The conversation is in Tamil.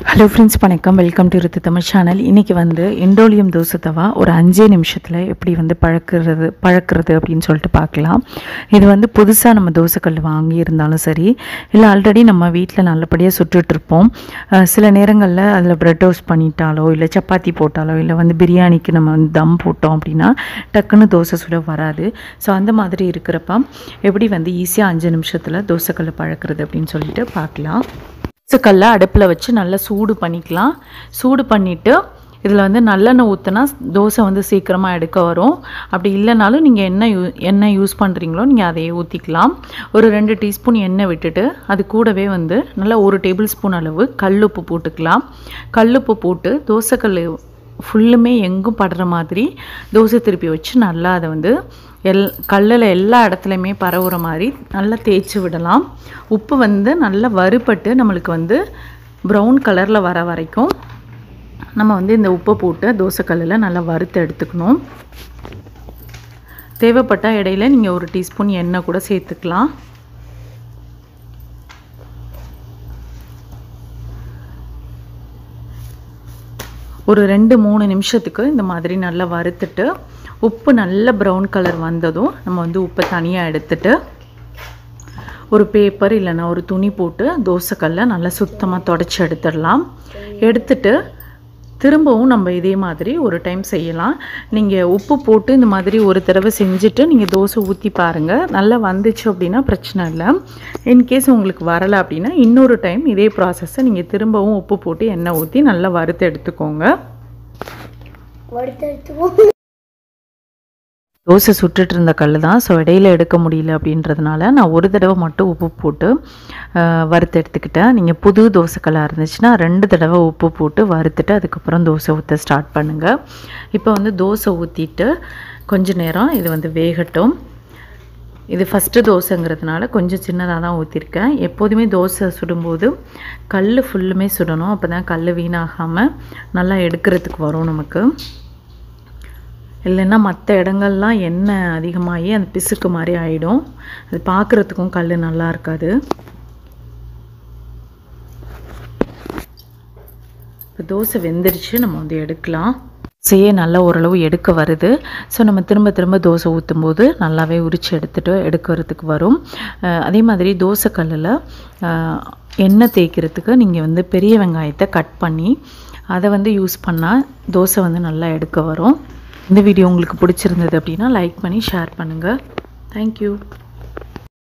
ஹலோ ஃப்ரெண்ட்ஸ் வணக்கம் welcome to Ritu Tamil channel இன்றைக்கி வந்து இண்டோலியம் தோசை தவா ஒரு அஞ்சே நிமிஷத்தில் எப்படி வந்து பழக்கிறது பழக்கிறது அப்படின்னு சொல்லிட்டு பார்க்கலாம் இது வந்து புதுசாக நம்ம தோசைக்கல் வாங்கியிருந்தாலும் சரி இல்லை ஆல்ரெடி நம்ம வீட்டில் நல்லபடியாக சுட்டுட்ருப்போம் அஹ் சில நேரங்களில் அதில் ப்ரெட் டோஸ்ட் பண்ணிட்டாலோ இல்லை சப்பாத்தி போட்டாலோ இல்லை வந்து பிரியாணிக்கு நம்ம வந்து தம் போட்டோம் அப்படின்னா டக்குன்னு தோசை சுட வராது ஸோ அந்த மாதிரி இருக்கிறப்ப எப்படி வந்து ஈஸியாக அஞ்சு நிமிஷத்தில் தோசைக்கல்லை பழக்கிறது அப்படின்னு சொல்லிட்டு பார்க்கலாம் தோசைக்கல்லை அடுப்பில் வச்சு நல்லா சூடு பண்ணிக்கலாம் சூடு பண்ணிவிட்டு இதில் வந்து நல்லெண்ணெய் ஊற்றினா தோசை வந்து சீக்கிரமாக எடுக்க வரும் அப்படி இல்லைனாலும் நீங்கள் என்ன யூ எண்ணெய் யூஸ் பண்ணுறீங்களோ நீங்கள் அதையே ஊற்றிக்கலாம் ஒரு ரெண்டு டீஸ்பூன் எண்ணெய் விட்டுட்டு அது கூடவே வந்து நல்லா ஒரு டேபிள் ஸ்பூன் அளவு கல்லுப்பு போட்டுக்கலாம் கல்லுப்பு போட்டு தோசைக்கல் ஃபுல்லுமே எங்கும் படுற மாதிரி தோசை திருப்பி வச்சு நல்லா அதை வந்து எல் கல்லில் எல்லா இடத்துலையுமே பரவுற மாதிரி நல்லா தேய்ச்சி விடலாம் உப்பு வந்து நல்லா வறுபட்டு நம்மளுக்கு வந்து ப்ரௌன் கலரில் வர வரைக்கும் நம்ம வந்து இந்த உப்பை போட்டு தோசைக்கல்லில் நல்லா வறுத்து எடுத்துக்கணும் தேவைப்பட்ட இடையில நீங்கள் ஒரு டீஸ்பூன் எண்ணெய் கூட சேர்த்துக்கலாம் ஒரு ரெண்டு மூணு நிமிஷத்துக்கு இந்த மாதிரி நல்லா வறுத்துட்டு உப்பு நல்ல ப்ரௌன் கலர் வந்ததும் நம்ம வந்து உப்பை தனியாக எடுத்துட்டு ஒரு பேப்பர் இல்லைன்னா ஒரு துணி போட்டு தோசைக்கல்லை நல்லா சுத்தமாக தொடச்சி எடுத்துடலாம் எடுத்துட்டு திரும்பவும் நம்ம இதே மாதிரி ஒரு டைம் செய்யலாம் நீங்கள் உப்பு போட்டு இந்த மாதிரி ஒரு தடவை செஞ்சுட்டு நீங்கள் தோசை ஊற்றி பாருங்கள் நல்லா வந்துச்சு அப்படின்னா பிரச்சனை இல்லை இன்கேஸ் உங்களுக்கு வரலை அப்படின்னா இன்னொரு டைம் இதே ப்ராசஸை நீங்கள் திரும்பவும் உப்பு போட்டு எண்ணெய் ஊற்றி நல்லா வறுத்து எடுத்துக்கோங்க வறுத்தெடுத்துவோம் தோசை சுட்டுட்டு இருந்த கல் தான் ஸோ இடையில எடுக்க முடியல அப்படின்றதுனால நான் ஒரு தடவை மட்டும் உப்பு போட்டு அஹ், வறுத்து எடுத்துக்கிட்டேன் நீங்கள் புது தோசைக்கல்லாக இருந்துச்சுன்னா ரெண்டு தடவை உப்பு போட்டு வறுத்துட்டு அதுக்கப்புறம் தோசை ஊற்ற ஸ்டார்ட் பண்ணுங்கள் இப்போ வந்து தோசை ஊற்றிட்டு கொஞ்ச நேரம் இது வந்து வேகட்டும் இது ஃபஸ்ட்டு தோசைங்கிறதுனால கொஞ்சம் சின்னதாக தான் ஊற்றிருக்கேன் எப்போதுமே தோசை சுடும்போது கல் ஃபுல்லுமே சுடணும் அப்போ தான் கல் வீணாகாமல் நல்லா எடுக்கிறதுக்கு வரும் நமக்கு இல்லைன்னா மற்ற இடங்கள்லாம் எண்ணெய் அதிகமாகி அந்த பிசுக்கு மாதிரி ஆகிடும் அது பார்க்குறதுக்கும் கல் நல்லா இருக்காது இப்போ தோசை வெந்துருச்சு நம்ம வந்து எடுக்கலாம் செய்ய நல்லா ஓரளவு எடுக்க வருது ஸோ நம்ம திரும்ப திரும்ப தோசை ஊற்றும் போது நல்லாவே உரித்து எடுத்துட்டு எடுக்கிறதுக்கு வரும் அஹ் அதே மாதிரி தோசை கல்லில் எண்ணெய் தேய்க்கிறதுக்கு நீங்கள் வந்து பெரிய வெங்காயத்தை கட் பண்ணி அதை வந்து யூஸ் பண்ணால் தோசை வந்து நல்லா எடுக்க வரும் இந்த வீடியோ உங்களுக்கு பிடிச்சிருந்தது அப்படின்னா லைக் பண்ணி ஷேர் பண்ணுங்கள் தேங்க்யூ